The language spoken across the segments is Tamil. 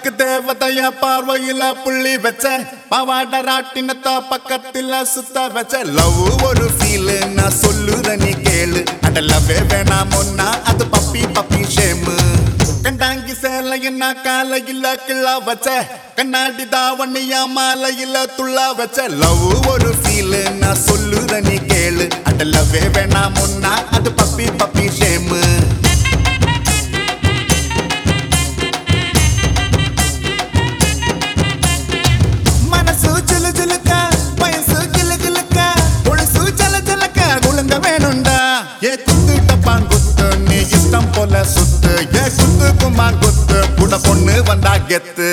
பல்லாக்கு தேவதைய பார்வையில புள்ளி வச்ச பவாட ராட்டினத்த பக்கத்துல சுத்த வச்ச லவ் ஒரு ஃபீல் நான் சொல்லுற நீ கேளு அட லவ்வே வேணாம் ஒன்னா அது பப்பி பப்பி ஷேமு கண்டாங்கி சேலையின்னா காலையில கிள்ளா வச்ச கண்ணாடி தாவணியா மாலையில துள்ளா வச்ச லவ் ஒரு ஃபீல் நான் சொல்லுற நீ கேளு அட லவ்வே வேணாம் ஒன்னா அது பப்பி பப்பி ஷேமு மனசு சிலு சிலுக்க வயசு கிளு கிளுக்க ஒழுசு ஜல ஜலக்க குழுங்க வேணுண்டா ஏ குத்து டப்பான் குத்து நீ இஷ்டம் போல சுத்து ஏ குத்து குமான் குத்து கூட பொண்ணு வந்தா கெத்து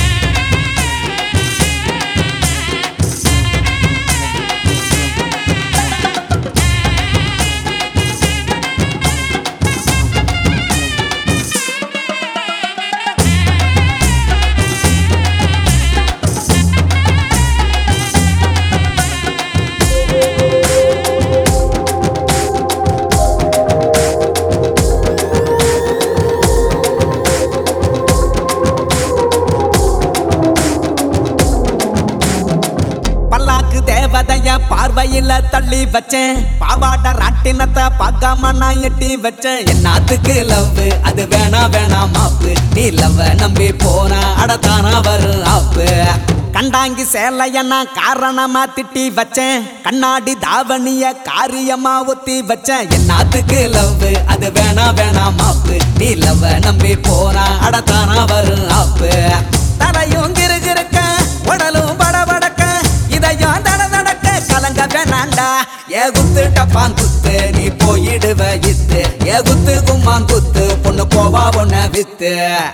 பல்லாக்கு தேவதைய பார்வையில தள்ளி வச்சேன் பாவாட ராட்டினத்தை பார்க்காம நான் எட்டி வச்சேன் என்னத்துக்கு லவ் அது வேணா வேணா மாப்பு நீ லவ் நம்பி போனா அடத்தானா வரும் ஆப்பு கண்டாங்கி சேலைய நான் காரணமா திட்டி வச்சேன் கண்ணாடி தாவணிய காரியமா ஒத்தி வச்சேன் என்னத்துக்கு லவ் அது வேணா வேணா மாப்பு நீ லவ் நம்பி போனா அடத்தானா வரும் ஆப்பு தரையும் கிருகிருக்க உடலும் படபடக்க இதையும் தட தடக்க கலங்க வேணாண்டா ஏ குத்து டப்பான் குத்து நீ போயிடுவ இத்து ஏ குத்து கும்மான் குத்து பொண்ணு போவா பொண்ண வித்து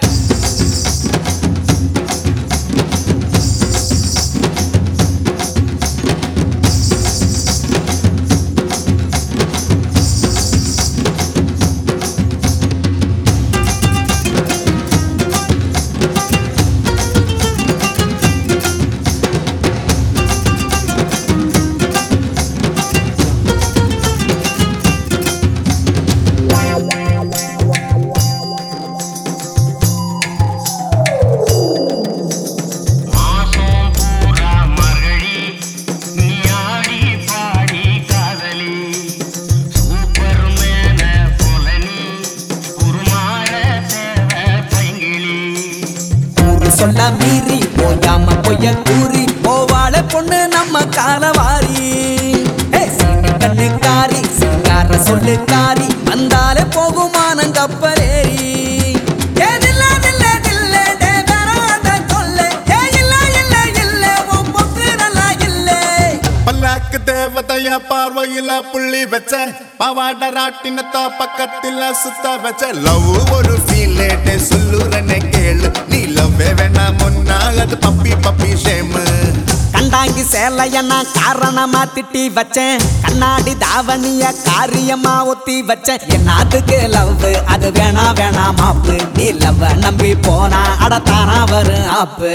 மாசம் பூரா மகளி நீ ஆடி பாடி காதலி சூப்பர் மேன போல நீ உருமாற தேவை பைங்கிளி ஊரு சொல்ல மீறி போயாம பொய்ய கூறி போவாள பொண்ணு நம்ம காலவாரி ஏய், சீனி கண்ணுக்காரி சிங்கார சொல்லுக்காரி வந்தாலே போகுமானம் கப்பலேறி ஏ நில்ல, நில்ல, நில்ல, டே வராத தொல்லை. ஏ இல்ல, இல்ல, இல்ல, உன் பொக்கு நல்லா இல்லை பல்லாக்கு தேவதைய பார்வையில புள்ளி வச்ச பவாட ராட்டினத்த பக்கத்துல சுத்த வச்ச லவ் ஒரு ஃபீல் சொல்லுறனே கேளு நீ லவ்வே வேணாம் ஒன்னா அது பப்பி பப்பி ஷேமு கண்டாங்கி சேலைய நான் காரணமா திட்டி வச்சேன் கண்ணாடி தாவணிய காரியமா ஒத்தி வச்சேன் என்னத்துக்கு லவ் அது வேணா வேணா மாப்பு நீ லவ் நம்பி போனா அடத்தானா வரும் ஆப்பு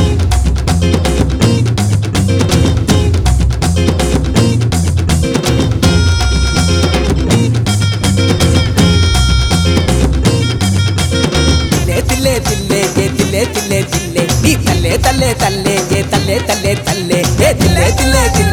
தில்லே தில்லே தில்லே ஏ தில்லே தில்லே தில்லே நீ தல்லே தல்லே தல்லே ஏ தல்லே தல்லே தல்லே ஏ தில்லே தில்லே தில்லே